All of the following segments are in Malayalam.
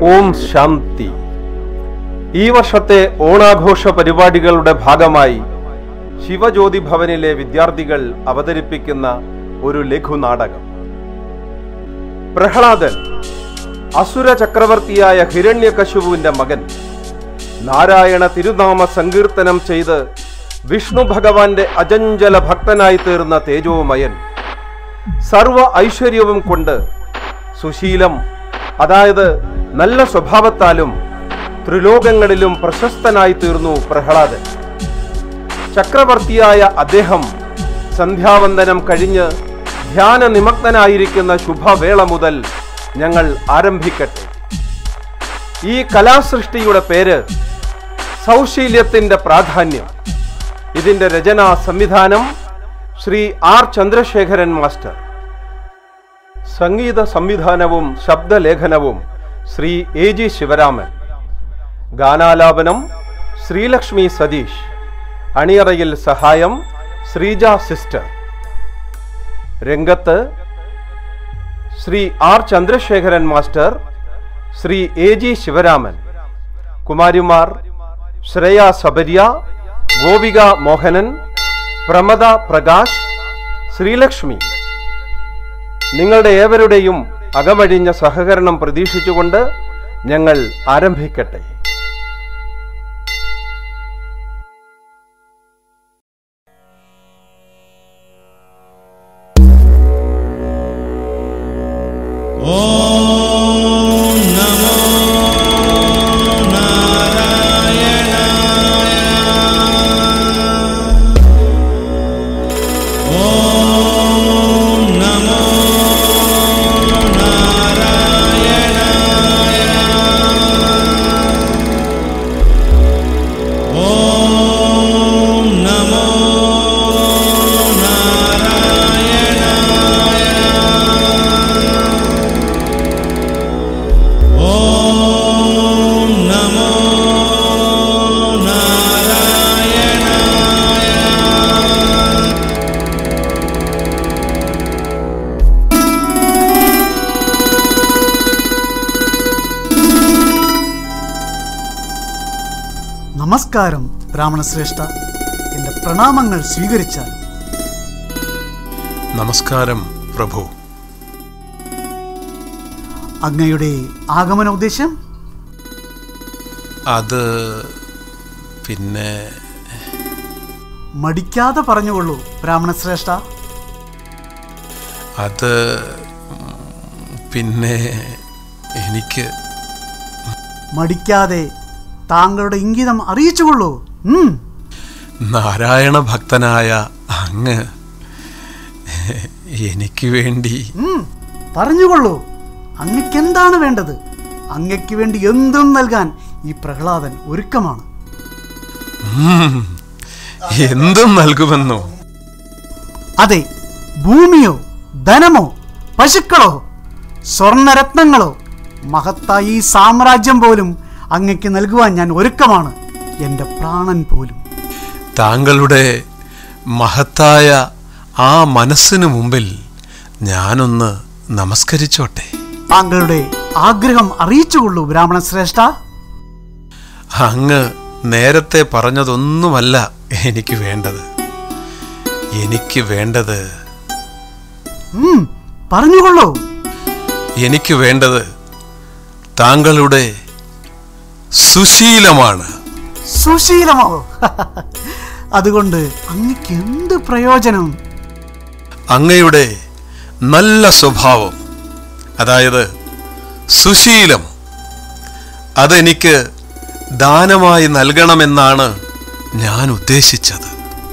ഓം ശാന്തി ഈ വർഷത്തെ ഓണാഘോഷ പരിപാടികളുടെ ഭാഗമായി ശിവജ്യോതി ഭവനിലെ വിദ്യാർത്ഥികൾ അവതരിപ്പിക്കുന്ന ഒരു ലഘുനാടകം പ്രഹ്ലാദൻ അസുര ചക്രവർത്തിയായ ഹിരണ്യകശുപുവിന്റെ മകൻ നാരായണ തിരുനാമ സങ്കീർത്തനം ചെയ്ത് വിഷ്ണു ഭഗവാന്റെ അജഞ്ചല ഭക്തനായി തീർന്ന തേജോമയൻ സർവ ഐശ്വര്യവും കൊണ്ട് സുശീലം അതായത് നല്ല സ്വഭാവത്താലും ത്രിലോകങ്ങളിലും പ്രശസ്തനായി തീർന്നു പ്രഹ്ലാദൻ ചക്രവർത്തിയായ അദ്ദേഹം സന്ധ്യാവന്ദനം കഴിഞ്ഞ് ധ്യാന നിമഗ്നനായിരിക്കുന്ന ശുഭവേള മുതൽ ഞങ്ങൾ ആരംഭിക്കട്ടെ ഈ കലാസൃഷ്ടിയുടെ പേര് സൗശീല്യത്തിന്റെ പ്രാധാന്യം ഇതിന്റെ രചനാ സംവിധാനം ശ്രീ ആർ ചന്ദ്രശേഖരൻ മാസ്റ്റർ സംഗീത സംവിധാനവും ശബ്ദലേഖനവും ശ്രീ എ ജി ശിവരാമൻ ഗാനാലാപനം ശ്രീലക്ഷ്മി സതീഷ് അണിയറയിൽ സഹായം ശ്രീജ സിസ്റ്റർ രംഗത്ത് Shri R Chandrasekharan master Shri A G Sivaraman കുമാരിമാർ ശ്രേയ സബര്യ ഗോപിക മോഹനൻ പ്രമദ പ്രകാശ് ശ്രീലക്ഷ്മി നിങ്ങളുടെ ഏവരുടെയും അകമഴിഞ്ഞ സഹകരണം പ്രതീക്ഷിച്ചുകൊണ്ട് ഞങ്ങൾ ആരംഭിക്കട്ടെ ॐ नमो नारायणाय ॐ नमो नारायणाय ॐ नमो नारायणाय ॐ नमो नारायणाय നമസ്കാരം ബ്രാഹ്മണശ്രേഷ്ഠ എന്റെ പ്രണാമങ്ങൾ സ്വീകരിച്ചാൽ നമസ്കാരം പ്രഭു അങ്ങയുടെ ആഗമന ഉദ്ദേശം അത് പിന്നെ മടിക്കാതെ പറഞ്ഞുകൊള്ളൂ ബ്രാഹ്മണശ്രേഷ്ഠ അത് പിന്നെ എനിക്ക് മടിക്കാതെ താങ്കളുടെ ഇംഗിതം അറിയിച്ചുകൊള്ളൂ ഉം. നാരായണ ഭക്തനായ അങ്ങ് എനിക്ക് വേണ്ടി ഉം. പറഞ്ഞുകൊള്ളൂ അങ്ങക്ക് എന്താണ് വേണ്ടത് അങ്ങയ്ക്ക് വേണ്ടി എന്തും നൽകാൻ ഈ പ്രഹ്ലാദൻ ഒരുക്കമാണ് ഉം, എന്തും നൽകുമെന്നോ അതെ ഭൂമിയോ ധനമോ പശുക്കളോ സ്വർണരത്നങ്ങളോ മഹത്തായ ഈ സാമ്രാജ്യം പോലും അങ്ങയ്ക്ക് നൽകുവാൻ ഞാൻ ഒരുക്കമാണ് എൻ്റെ പ്രാണൻ പോലും താങ്കളുടെ മഹത്തായ ആ മനസ്സിനു മുമ്പിൽ ഞാനൊന്ന് നമസ്കരിച്ചോട്ടെ താങ്കളുടെ ആഗ്രഹം അറിയിച്ചുകൊള്ളൂ ബ്രാഹ്മണ ശ്രേഷ്ഠ അങ്ങ് നേരത്തെ പറഞ്ഞതൊന്നുമല്ല എനിക്ക് വേണ്ടത് എനിക്ക് വേണ്ടത് ഉം, പറഞ്ഞുകൊള്ളൂ എനിക്ക് വേണ്ടത് താങ്കളുടെ സുശീലമാണ് സുശീലമോ അതുകൊണ്ട് അങ്ങക്ക് എന്ത് പ്രയോജനം അങ്ങയുടെ നല്ല സ്വഭാവം അതായത് സുശീലം അതെനിക്ക് ദാനമായി നൽകണമെന്നാണ് ഞാൻ ഉദ്ദേശിച്ചത്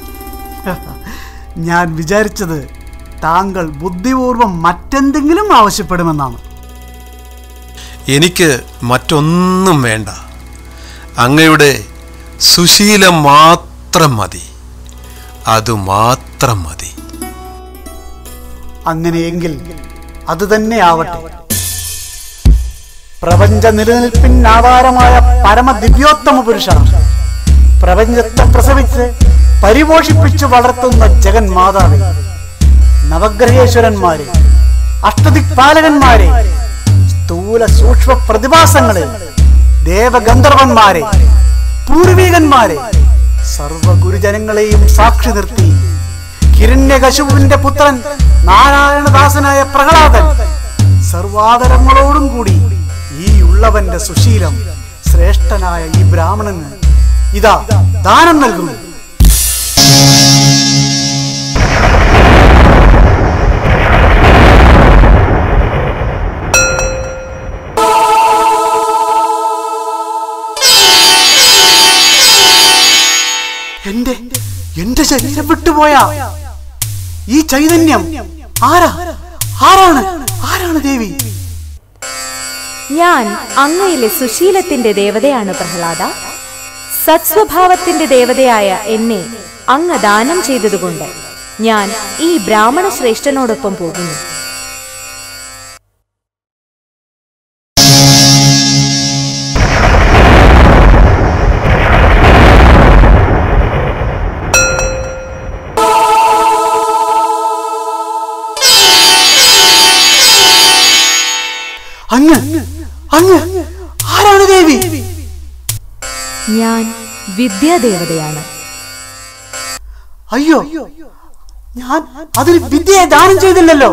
ഞാൻ വിചാരിച്ചത് താങ്കൾ ബുദ്ധിപൂർവം മറ്റെന്തെങ്കിലും ആവശ്യപ്പെടുമെന്നാണ് എനിക്ക് മറ്റൊന്നും വേണ്ട അങ്ങയുടെ സുശീലം മാത്രം മതി അത് മാത്രം മതി അങ്ങനെയെങ്കിൽ അത് തന്നെ ആവട്ടെ പ്രപഞ്ച നിലനിൽപ്പിനാധാരമായ പരമദിവ്യോത്തമ പുരുഷ പ്രപഞ്ചത്തെ പ്രസവിച്ച് പരിപോഷിപ്പിച്ചു വളർത്തുന്ന ജഗൻ മാതാവേ നവഗ്രഹേശ്വരന്മാരെ അഷ്ടദിക്പാലകന്മാരെ സ്ഥൂല സ്ഥൂല സൂക്ഷ്മ പ്രതിഭാസങ്ങളെ ദേവഗന്ധർവന്മാരെ പൂർവികന്മാരെ സർവഗുരുജനങ്ങളെയും സാക്ഷി നിർത്തി ഹിരണ്യകശുവിന്റെ പുത്രൻ നാരായണദാസനായ പ്രഹ്ലാദൻ സർവാദരങ്ങളോടും കൂടി ഈ ഉള്ളവന്റെ സുശീലം ശ്രേഷ്ഠനായ ഈ ബ്രാഹ്മണന് ഇതാ ദാനം നൽകുന്നു എന്റെ എന്റെ ശരീരം വിട്ടുപോയ ഈ ചൈതന്യം ആരാ ആരാണ് ആരാണ് ദേവി ഞാൻ അങ്ങയിലെ സുശീലത്തിന്റെ ദേവതയാണ് പ്രഹ്ലാദ സത്സ്വഭാവത്തിന്റെ ദേവതയായ എന്നെ അങ്ങ് ദാനം ചെയ്തതുകൊണ്ട് ഞാൻ ഈ ബ്രാഹ്മണ ശ്രേഷ്ഠനോടൊപ്പം പോകുന്നു അങ്ങ് അങ്ങ് ആരാണ് ദേവി ഞാൻ വിദ്യാദേവതയാണ് അയ്യോ ഞാൻ അതിന് വിദ്യയെ ദാനം ചെയ്തില്ലല്ലോ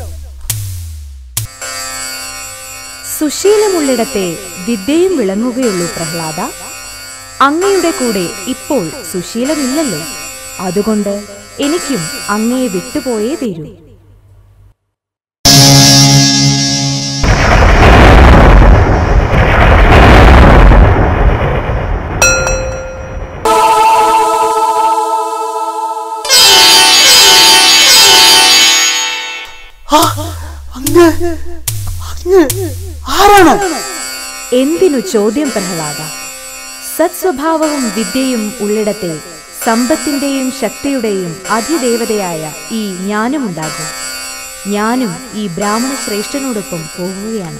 സുശീലമുള്ളിടത്തെ വിദ്യയും വിളങ്ങുകയുള്ളൂ പ്രഹ്ലാദ അങ്ങയുടെ കൂടെ ഇപ്പോൾ സുശീലമില്ലല്ലോ അതുകൊണ്ട് എനിക്കും അങ്ങയെ വിട്ടുപോയേ തീരൂ ആ, അങ്ങ് അങ്ങ് ആരാണ് എന്തിനു ചോദ്യം പ്രഹ്ലാദ സത്സ്വഭാവവും വിദ്യയും ഉള്ളിടത്തെ സമ്പത്തിന്റെയും ശക്തിയുടെയും അധിദേവതയായ ഈ ഞാനുമുണ്ടാകും ഞാനും ഈ ബ്രാഹ്മണ ശ്രേഷ്ഠനോടൊപ്പം പോകുകയാണ്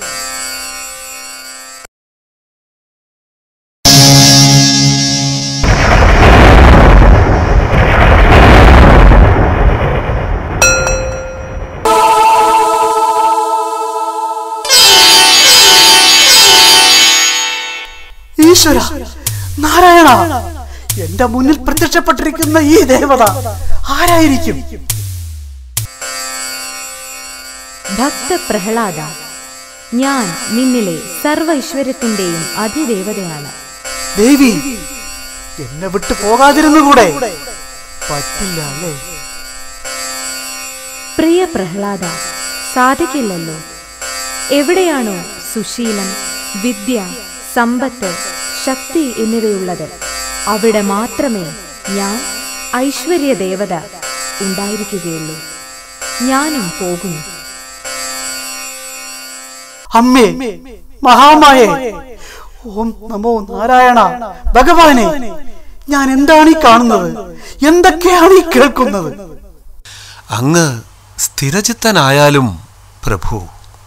ഈശ്വര നാരായണ എന്റെ മുന്നിൽ പ്രത്യക്ഷപ്പെട്ടിരിക്കുന്ന ഈ ദേവത ആരായിരിക്കും ഭക്ത പ്രഹ്ലാദ ഞാൻ നിന്നിലെ സർവ ഐശ്വര്യത്തിന്റെയും അധിദേവതയാണ് ദേവി എന്നെ വിട്ടു പോകാതിരുന്നുകൂടെ പറ്റില്ല അല്ലേ പ്രിയ പ്രഹ്ലാദ സാധിക്കില്ലല്ലോ എവിടെയാണോ സുശീലം വിദ്യ സമ്പത്ത് ശക്തി എന്നിവയുള്ളത് അവിടെ മാത്രമേ ഞാൻ ഐശ്വര്യ ദേവത ഉണ്ടായിരിക്കുകയുള്ളൂ ഞാനും പോകുന്നു അമ്മേ മഹാമായേ ഓം നമോ നാരായണ ഭഗവാനെ ഞാൻ എന്താണ് ഈ കാണുന്നത് എന്തൊക്കെയാണ് ഈ കേൾക്കുന്നത് അങ്ങ് സ്ഥിരചിത്തനായാലും പ്രഭു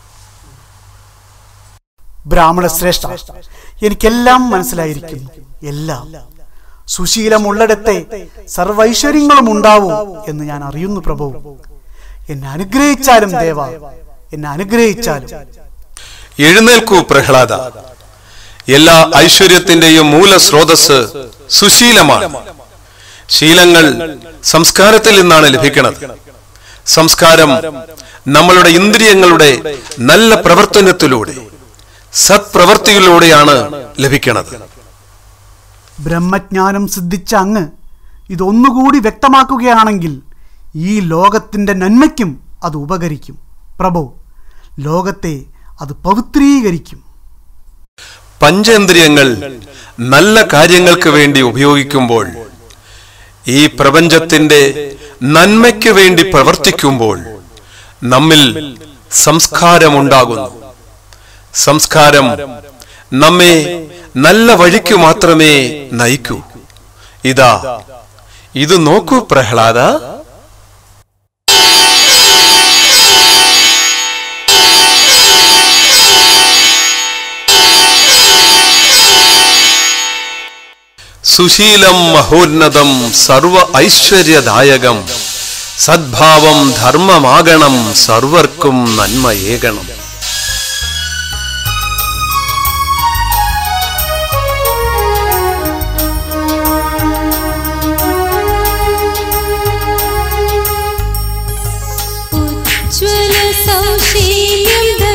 ബ്രാഹ്മണ ശ്രേഷ്ഠ എനിക്കെല്ലാം മനസ്സിലായിരിക്കുന്നു എല്ലാം സുശീലമുള്ളിടത്തെ സർവൈശ്വര്യങ്ങളും ഉണ്ടാവും എന്ന് ഞാൻ അറിയുന്നു പ്രഭു എന്നെ അനുഗ്രഹിച്ചാലും ദേവ എന്നെ അനുഗ്രഹിച്ചാലും എഴുന്നേൽക്കൂ പ്രഹ്ലാദ എല്ലാ ഐശ്വര്യത്തിന്റെയും മൂലസ്രോതസ് സുശീലമാണ് ശീലങ്ങൾ സംസ്കാരത്തിൽ നിന്നാണ് ലഭിക്കുന്നത് സംസ്കാരം നമ്മളുടെ ഇന്ദ്രിയങ്ങളുടെ നല്ല പ്രവർത്തനത്തിലൂടെ സത്പ്രവർത്തികളിലൂടെയാണ് ലഭിക്കുന്നത് ബ്രഹ്മജ്ഞാനം സിദ്ധിച്ച അങ്ങ് ഇതൊന്നുകൂടി വ്യക്തമാക്കുകയാണെങ്കിൽ ഈ ലോകത്തിന്റെ നന്മയ്ക്കും അത് ഉപകരിക്കും പ്രഭു ലോകത്തെ അത് പവിത്രീകരിക്കും പഞ്ചേന്ദ്രിയങ്ങൾ നല്ല കാര്യങ്ങൾക്ക് വേണ്ടി ഉപയോഗിക്കുമ്പോൾ ഈ പ്രപഞ്ചത്തിന്റെ നന്മയ്ക്ക് വേണ്ടി പ്രവർത്തിക്കുമ്പോൾ നമ്മിൽ സംസ്കാരമുണ്ടാകുന്നു സംസ്കാരം നമ്മെ നല്ല വഴിക്ക് മാത്രമേ നയിക്കൂ ഇതാ ഇത് നോക്കൂ പ്രഹ്ലാദ സുശീലം മഹോന്നതം സർവ ഐശ്വര്യദായകം സദ്ഭാവം ധർമ്മമാകണം സർവർക്കും നന്മയേകണം സൗശീല്യം